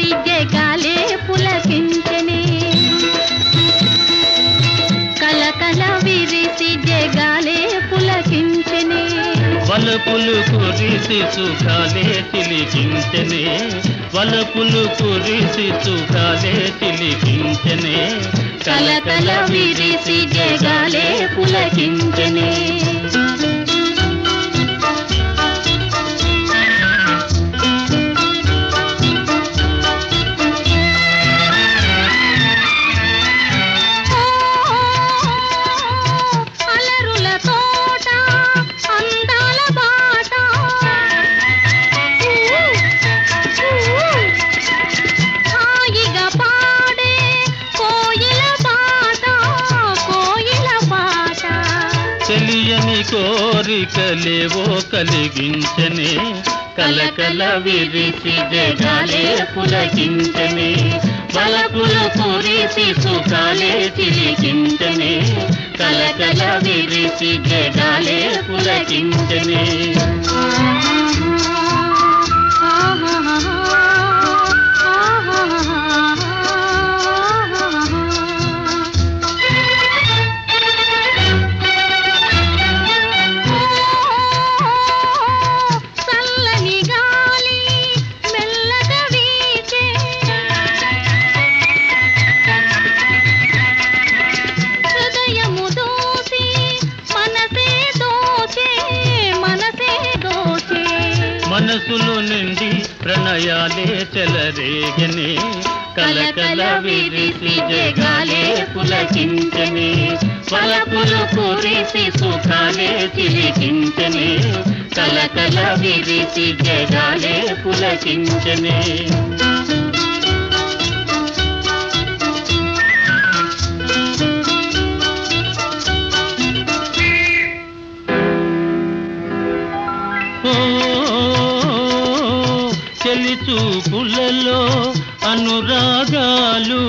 విరిసి జగాలే పులకించనే కలకల విరిసి జగాలే పులకించనే వలపులు కురిసి సుఖాలే తిలికించనే వలపులు కురిసి సుఖాలే తిలికించనే కలకల విరిసి జగాలే పులకించనే అలరుల తోట అందాల బాట హాయిగా పాడే కోయిల పాట కోయిల పాట తెలియని కోరికలేవో కలిగించనే కలకల విరిసి జగాలే పులకించనే వలపులు కురిసి సుఖాలే తిలిగించనే కలకల విరిసి జగాలే పులకించనే చల్లని గాలి మెల్లగా వీచే హృదయము దోసి మనసే దోచే మనసే దోచే మనసులు నిండి ప్రణయాలే చెలరేగనే కలకల విరిసి జగాలే పులకించనే వలపులు కురిసి సుఖాలే చిలికించనే కలకల విరిసి జగాలే పులకించనే ఓ చెలి చూపులలో అనురాగాలు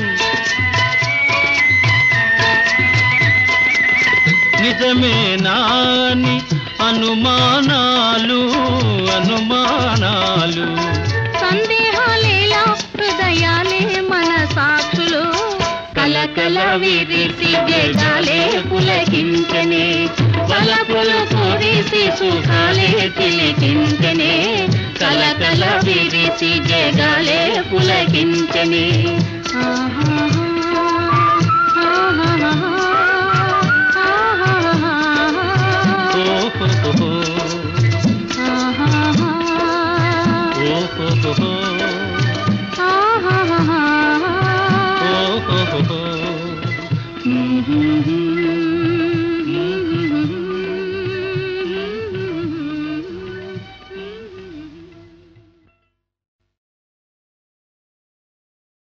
నిజమే నాని అనుమానాలు అనుమానాలు సందేహాలేలా హృదయాలే మన సాక్షులు కలకల విరిసి జగాలే పులకించనే వలపులు కురిసి సుఖాలే తిలికించనే కలకల విరిసి జగాలే పులకించనే ఆహా